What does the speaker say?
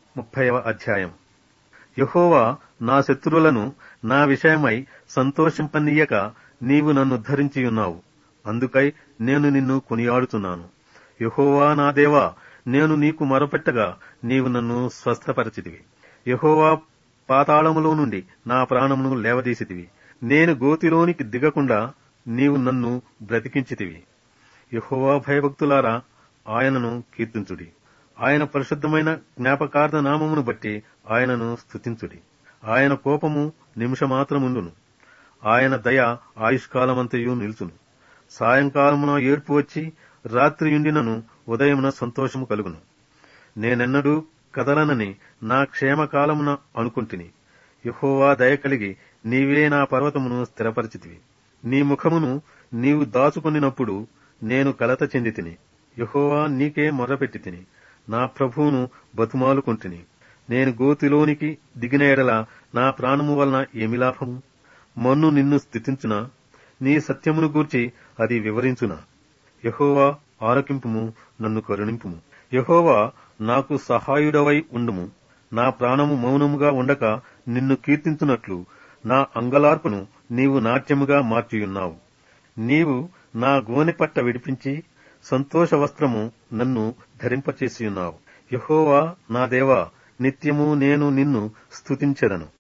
ముప్పైవ అధ్యాయం యహోవా నా శత్రువులను నా విషయమై సంతోషింపనీయక నీవు నన్ను ధరించియున్నావు అందుకై నేను నిన్ను కొనియాడుతున్నాను యహోవా నా దేవా నేను నీకు మొరపెట్టగా నీవు నన్ను స్వస్థపరచితివి యహోవా పాతాళములో నుండి నా ప్రాణమును లేవదీసితివి నేను గోతిలోనికి దిగకుండా నీవు నన్ను బ్రతికించితివి యహోవా భయభక్తులారా ఆయనను కీర్తించుడి ఆయన పరిశుద్ధమైన జ్ఞాపకార్థ నామమును బట్టి ఆయనను స్తుతించుడి ఆయన కోపము నిమిషమాత్రముండును ఆయన దయ ఆయుష్కాలమంతయు నిలుచును సాయంకాలమున ఏడ్పు వచ్చి రాత్రియుండినను ఉదయమున సంతోషము కలుగును నేనెన్నడూ కదలనని నా క్షేమకాలమున అనుకుంటుని యహోవా దయ కలిగి నీవే నా పర్వతమును స్థిరపరిచితివి నీ ముఖమును నీవు దాచుకొనినప్పుడు నేను కలత చెంది తిని యహోవా నీకే మొర్రపెట్టి తిని నా ప్రభువును బతుమాలుకుంటుని నేను గోతిలోనికి దిగిన ఎడల నా ప్రాణము వలన ఏమి లాభము మన్ను నిన్ను స్థితించునా నీ సత్యమును గూర్చి అది వివరించునా యహోవా ఆరకింపుము నన్ను కరుణింపుము యహోవా నాకు సహాయుడవై ఉండుము నా ప్రాణము మౌనముగా ఉండక నిన్ను కీర్తించున్నట్లు నా అంగలార్పును నీవు నాట్యముగా మార్చియున్నావు నీవు నా గోనెపట్ట విడిపించి సంతోష వస్త్రము నన్ను ధరింపచేసియున్నావు యహోవా నా దేవా నిత్యము నేను నిన్ను స్తుతించెదను